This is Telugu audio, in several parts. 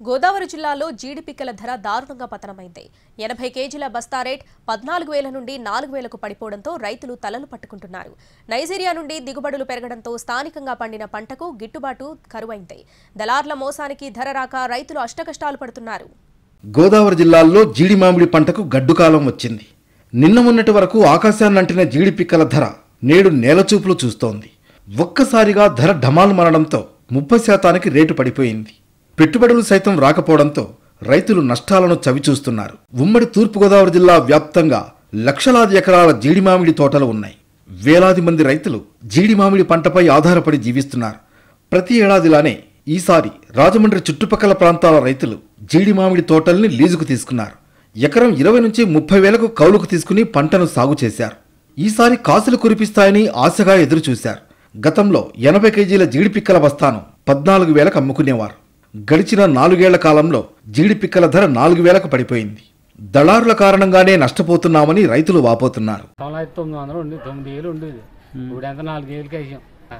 గోదావరి జిల్లాలో జీడి పిక్కల ధర దారుణంగా పతనమైంది ఎనభై కేజీల బస్తా రేట్ పద్నాలుగు వేల నుండి నాలుగు వేలకు పడిపోవడంతో రైతులు తలలు పట్టుకుంటున్నారు నైజీరియా నుండి దిగుబడులు పెరగడంతో స్థానికంగా పండిన పంటకు గిట్టుబాటు కరువైంది దళార్ల మోసానికి ధర రాక రైతులు అష్టకష్టాలు పడుతున్నారు గోదావరి జిల్లాల్లో జీడి మామిడి పంటకు గడ్డుకాలం వచ్చింది నిన్న మొన్నటి వరకు ఆకాశాన్నంటిన జీడి పిక్కల ధర నేడు నేలచూపులు చూస్తోంది ఒక్కసారిగా ధర ఢమాలు మనడంతో ముప్పై శాతానికి రేటు పడిపోయింది పెట్టుబడులు సైతం రాకపోవడంతో రైతులు నష్టాలను చవిచూస్తున్నారు ఉమ్మడి తూర్పుగోదావరి జిల్లా వ్యాప్తంగా లక్షలాది ఎకరాల జీడి మామిడి తోటలు ఉన్నాయి వేలాది మంది రైతులు జీడి మామిడి పంటపై ఆధారపడి జీవిస్తున్నారు ప్రతి ఏడాదిలానే ఈసారి రాజమండ్రి చుట్టుపక్కల ప్రాంతాల రైతులు జీడి మామిడి తోటల్ని లీజుకు తీసుకున్నారు ఎకరం ఇరవై నుంచి ముప్పై వేలకు కౌలుకు తీసుకుని పంటను సాగు చేశారు ఈసారి కాసులు కురిపిస్తాయని ఆశగా ఎదురుచూశారు గతంలో ఎనభై కేజీల జీడి పిక్కల బస్తాను పద్నాలుగు వేలకు అమ్ముకునేవారు గడిచిన నాలుగేళ్ల కాలంలో జీడి పిక్కల ధర నాలుగు వేలకు పడిపోయింది దళారుల కారణంగానే నష్టపోతున్నామని రైతులు వాపోతున్నారు పొలం అయితే తొమ్మిది వందలు ఉండి తొమ్మిది వేలు ఉండేది ఇప్పుడు ఎంత నాలుగు వేలకి వేసాం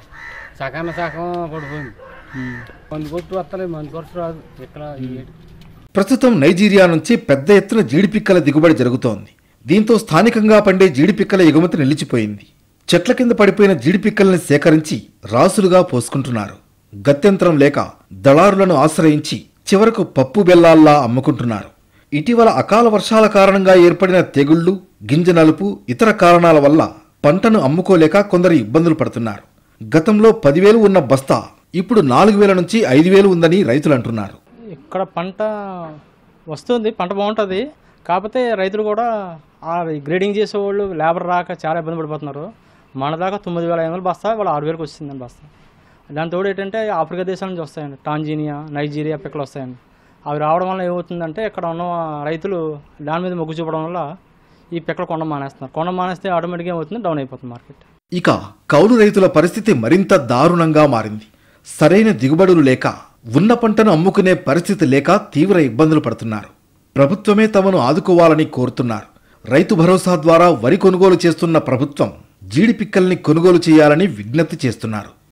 సకాన సగం పడిపోయింది మంది కొట్టు వస్తలేదు మంది ఖర్చు రాదు ఇక్కడ ఈ ఏడు. ప్రస్తుతం నైజీరియా నుంచి పెద్ద ఎత్తున జీడిపిక్కల దిగుబడి జరుగుతోంది దీంతో స్థానికంగా పండే జీడిపిక్కల ఎగుమతి నిలిచిపోయింది చెట్ల కింద పడిపోయిన జీడిపిక్కల్ని సేకరించి రాసులుగా పోసుకుంటున్నారు గత్యంతరం లేక దళారులను ఆశ్రయించి చివరకు పప్పు బెల్లాల్లా అమ్ముకుంటున్నారు ఇటీవల అకాల వర్షాల కారణంగా ఏర్పడిన తెగుళ్లు గింజ నలుపు ఇతర కారణాల వల్ల పంటను అమ్ముకోలేక కొందరు ఇబ్బందులు పడుతున్నారు గతంలో పదివేలు ఉన్న బస్తా ఇప్పుడు నాలుగు వేల నుంచి ఐదు వేలు ఉందని రైతులు అంటున్నారు ఇక్కడ పంట వస్తుంది పంట బాగుంటుంది కాకపోతే రైతులు కూడా ఆ గ్రేడింగ్ చేసేవాళ్ళు లేబర్ రాక చాలా ఇబ్బంది పడిపోతున్నారు మన దాకా తొమ్మిది వేల ఐదు వందలు బస్తా వాళ్ళు ఆరు వేలకు వచ్చిందండి బస్తా దాని తోడు ఏంటంటే ఆఫ్రికా దేశాల నుంచి వస్తాయండి టాంజీనియా నైజీరియా పిక్కలు వస్తాయండి అవి రావడం వల్ల ఏమవుతుందంటే ఇక్కడ ఉన్న రైతులు దాని మీద మొగ్గు చూపడం వల్ల ఈ పిక్కలు కొండ మానేస్తున్నారు కొండ మానేస్తే ఆటోమేటిక్గా ఏమవుతుంది డౌన్ అయిపోతుంది మార్కెట్ ఇక కౌలు రైతుల పరిస్థితి మరింత దారుణంగా మారింది సరైన దిగుబడులు లేక ఉన్న పంటను అమ్ముకునే పరిస్థితి లేక తీవ్ర ఇబ్బందులు పడుతున్నారు ప్రభుత్వమే తమను ఆదుకోవాలని కోరుతున్నారు రైతు భరోసా ద్వారా వరి కొనుగోలు చేస్తున్న ప్రభుత్వం జీడి పిక్కల్ని కొనుగోలు చేయాలని విజ్ఞప్తి చేస్తున్నారు